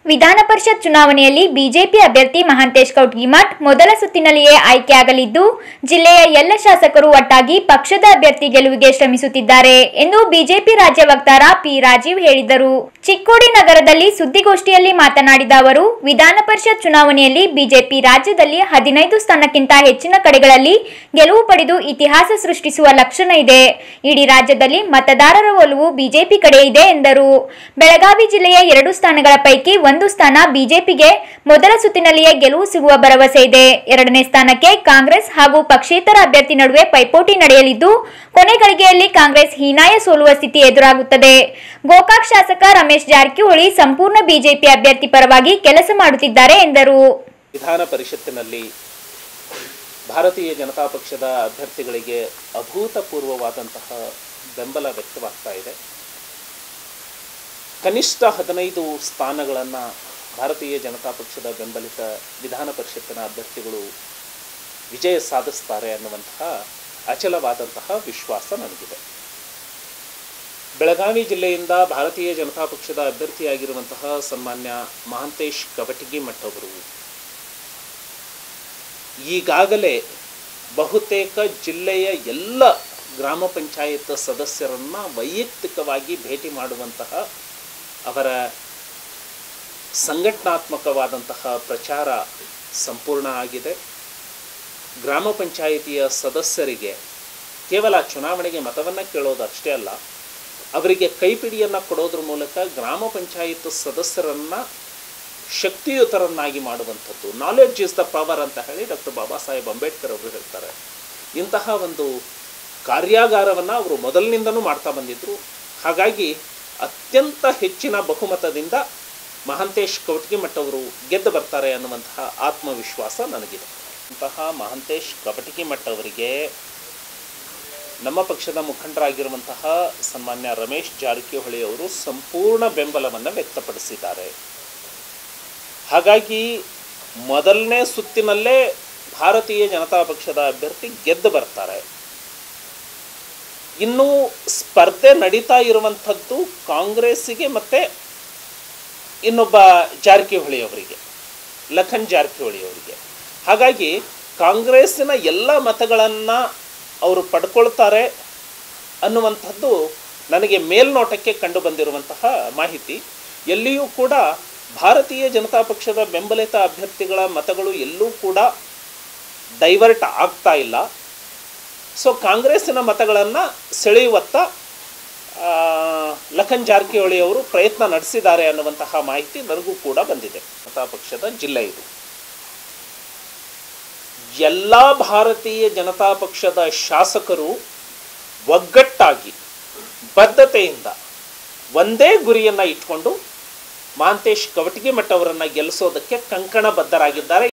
ವಿಧಾನ ಪರಿಷತ್ ಚುನಾವಣೆಯಲ್ಲಿ ಬಿಜೆಪಿ ಅಭ್ಯರ್ಥಿ ಮಹಾಂತೇಶ್ ಕೌಟ್ಗಿಮಠ್ ಮೊದಲ ಸುತ್ತಿನಲ್ಲಿಯೇ ಆಯ್ಕೆಯಾಗಲಿದ್ದು ಜಿಲ್ಲೆಯ ಎಲ್ಲ ಶಾಸಕರು ಒಟ್ಟಾಗಿ ಪಕ್ಷದ ಅಭ್ಯರ್ಥಿ ಗೆಲುವಿಗೆ ಶ್ರಮಿಸುತ್ತಿದ್ದಾರೆ ಎಂದು ಬಿಜೆಪಿ ರಾಜ್ಯ ವಕ್ತಾರ ಪಿ ರಾಜೀವ್ ಹೇಳಿದರು ಚಿಕ್ಕೋಡಿ ನಗರದಲ್ಲಿ ಸುದ್ದಿಗೋಷ್ಠಿಯಲ್ಲಿ ಮಾತನಾಡಿದ ಅವರು ವಿಧಾನ ಪರಿಷತ್ ಚುನಾವಣೆಯಲ್ಲಿ ಬಿಜೆಪಿ ರಾಜ್ಯದಲ್ಲಿ ಹದಿನೈದು ಸ್ಥಾನಕ್ಕಿಂತ ಹೆಚ್ಚಿನ ಕಡೆಗಳಲ್ಲಿ ಗೆಲುವು ಪಡೆದು ಇತಿಹಾಸ ಸೃಷ್ಟಿಸುವ ಲಕ್ಷಣ ಇದೆ ಇಡೀ ರಾಜ್ಯದಲ್ಲಿ ಮತದಾರರ ಒಲವು ಬಿಜೆಪಿ ಕಡೆ ಇದೆ ಎಂದರು ಬೆಳಗಾವಿ ಜಿಲ್ಲೆಯ ಎರಡು ಸ್ಥಾನಗಳ ಪೈಕಿ ಒಂದು ಸ್ಥಾನ ಬಿಜೆಪಿಗೆ ಮೊದಲ ಸುತ್ತಿನಲ್ಲಿಯೇ ಗೆಲುವು ಸಿಗುವ ಭರವಸೆ ಇದೆ ಎರಡನೇ ಸ್ಥಾನಕ್ಕೆ ಕಾಂಗ್ರೆಸ್ ಹಾಗೂ ಪಕ್ಷೇತರ ಅಭ್ಯರ್ಥಿ ನಡುವೆ ಪೈಪೋಟಿ ನಡೆಯಲಿದ್ದು ಕೊನೆ ಗಳಿಗೆಯಲ್ಲಿ ಕಾಂಗ್ರೆಸ್ ಹೀನಾಯ ಸೋಲುವ ಸ್ಥಿತಿ ಎದುರಾಗುತ್ತದೆ ಗೋಕಾಕ್ ಶಾಸಕ ರಮೇಶ್ ಜಾರಕಿಹೊಳಿ ಸಂಪೂರ್ಣ ಬಿಜೆಪಿ ಅಭ್ಯರ್ಥಿ ಪರವಾಗಿ ಕೆಲಸ ಮಾಡುತ್ತಿದ್ದಾರೆ ಎಂದರು ವಿಧಾನ ಪರಿಷತ್ತಿನಲ್ಲಿ ಭಾರತೀಯ ಜನತಾ ಪಕ್ಷದ ಅಭ್ಯರ್ಥಿಗಳಿಗೆ ಅಭೂತಪೂರ್ವವಾದಂತಹ ಬೆಂಬಲ ವ್ಯಕ್ತವಾಗ್ತಾ ಇದೆ ಕನಿಷ್ಠ ಹದಿನೈದು ಸ್ಥಾನಗಳನ್ನು ಭಾರತೀಯ ಜನತಾ ಪಕ್ಷದ ಬೆಂಬಲಿತ ವಿಧಾನ ಪರಿಷತ್ತಿನ ಅಭ್ಯರ್ಥಿಗಳು ವಿಜಯ ಸಾಧಿಸ್ತಾರೆ ಅನ್ನುವಂತಹ ಅಚಲವಾದಂತಹ ವಿಶ್ವಾಸ ನನಗಿದೆ ಬೆಳಗಾವಿ ಜಿಲ್ಲೆಯಿಂದ ಭಾರತೀಯ ಜನತಾ ಪಕ್ಷದ ಅಭ್ಯರ್ಥಿಯಾಗಿರುವಂತಹ ಸನ್ಮಾನ್ಯ ಮಹಾಂತೇಶ್ ಕವಟಗಿ ಮಠ್ ಅವರು ಈಗಾಗಲೇ ಬಹುತೇಕ ಜಿಲ್ಲೆಯ ಎಲ್ಲ ಗ್ರಾಮ ಪಂಚಾಯತ್ ಸದಸ್ಯರನ್ನು ವೈಯಕ್ತಿಕವಾಗಿ ಭೇಟಿ ಮಾಡುವಂತಹ ಅವರ ಸಂಘಟನಾತ್ಮಕವಾದಂತಹ ಪ್ರಚಾರ ಸಂಪೂರ್ಣ ಆಗಿದೆ ಗ್ರಾಮ ಪಂಚಾಯಿತಿಯ ಸದಸ್ಯರಿಗೆ ಕೇವಲ ಚುನಾವಣೆಗೆ ಮತವನ್ನು ಕೇಳೋದು ಅಷ್ಟೇ ಅಲ್ಲ ಅವರಿಗೆ ಕೈಪಿಡಿಯನ್ನು ಕೊಡೋದ್ರ ಮೂಲಕ ಗ್ರಾಮ ಪಂಚಾಯತ್ ಸದಸ್ಯರನ್ನು ಶಕ್ತಿಯುತರನ್ನಾಗಿ ಮಾಡುವಂಥದ್ದು ನಾಲೆಡ್ಜ್ ಇಸ್ ದ ಪವರ್ ಅಂತ ಹೇಳಿ ಡಾಕ್ಟರ್ ಬಾಬಾ ಸಾಹೇಬ್ ಅಂಬೇಡ್ಕರ್ ಅವರು ಹೇಳ್ತಾರೆ ಇಂತಹ ಒಂದು ಕಾರ್ಯಾಗಾರವನ್ನು ಅವರು ಮೊದಲಿನಿಂದನೂ ಮಾಡ್ತಾ ಬಂದಿದ್ದರು ಹಾಗಾಗಿ ಅತ್ಯಂತ ಹೆಚ್ಚಿನ ಬಹುಮತದಿಂದ ಮಹಾಂತೇಶ್ ಕವಟಗಿಮಠ್ ಅವರು ಗೆದ್ದು ಬರ್ತಾರೆ ಅನ್ನುವಂತಹ ಆತ್ಮವಿಶ್ವಾಸ ನನಗಿದೆ ಇಂತಹ ಮಹಾಂತೇಶ್ ಕವಟಗಿಮಠ್ ಅವರಿಗೆ ನಮ್ಮ ಪಕ್ಷದ ಮುಖಂಡರಾಗಿರುವಂತಹ ಸನ್ಮಾನ್ಯ ರಮೇಶ್ ಜಾರಕಿಹೊಳಿ ಅವರು ಸಂಪೂರ್ಣ ಬೆಂಬಲವನ್ನು ವ್ಯಕ್ತಪಡಿಸಿದ್ದಾರೆ ಹಾಗಾಗಿ ಮೊದಲನೇ ಸುತ್ತಿನಲ್ಲೇ ಭಾರತೀಯ ಜನತಾ ಪಕ್ಷದ ಅಭ್ಯರ್ಥಿ ಗೆದ್ದು ಬರ್ತಾರೆ ಇನ್ನು ಸ್ಪರ್ಧೆ ನಡೀತಾ ಇರುವಂಥದ್ದು ಕಾಂಗ್ರೆಸ್ಸಿಗೆ ಮತ್ತು ಇನ್ನೊಬ್ಬ ಜಾರಕಿಹೊಳಿ ಅವರಿಗೆ ಲಖನ್ ಜಾರಕಿಹೊಳಿ ಅವರಿಗೆ ಹಾಗಾಗಿ ಕಾಂಗ್ರೆಸ್ಸಿನ ಎಲ್ಲ ಮತಗಳನ್ನು ಅವರು ಪಡ್ಕೊಳ್ತಾರೆ ಅನ್ನುವಂಥದ್ದು ನನಗೆ ಮೇಲ್ನೋಟಕ್ಕೆ ಕಂಡು ಬಂದಿರುವಂತಹ ಮಾಹಿತಿ ಎಲ್ಲಿಯೂ ಕೂಡ ಭಾರತೀಯ ಜನತಾ ಪಕ್ಷದ ಬೆಂಬಲಿತ ಅಭ್ಯರ್ಥಿಗಳ ಮತಗಳು ಎಲ್ಲೂ ಕೂಡ ಡೈವರ್ಟ್ ಆಗ್ತಾ ಇಲ್ಲ ಸೊ ಕಾಂಗ್ರೆಸ್ಸಿನ ಮತಗಳನ್ನು ಸೆಳೆಯುವತ್ತ ಆ, ಲಖನ್ ಜಾರಕಿಹೊಳಿ ಅವರು ಪ್ರಯತ್ನ ನಡೆಸಿದ್ದಾರೆ ಅನ್ನುವಂತಹ ಮಾಹಿತಿ ನನಗೂ ಕೂಡ ಬಂದಿದೆ ಜನತಾ ಪಕ್ಷದ ಜಿಲ್ಲೆ ಇದು ಎಲ್ಲ ಭಾರತೀಯ ಜನತಾ ಪಕ್ಷದ ಶಾಸಕರು ಒಗ್ಗಟ್ಟಾಗಿ ಬದ್ಧತೆಯಿಂದ ಒಂದೇ ಗುರಿಯನ್ನು ಇಟ್ಕೊಂಡು ಮಹಾಂತೇಶ್ ಕವಟಗಿಮಠ್ ಅವರನ್ನು ಗೆಲ್ಲಿಸೋದಕ್ಕೆ ಕಂಕಣಬದ್ಧರಾಗಿದ್ದಾರೆ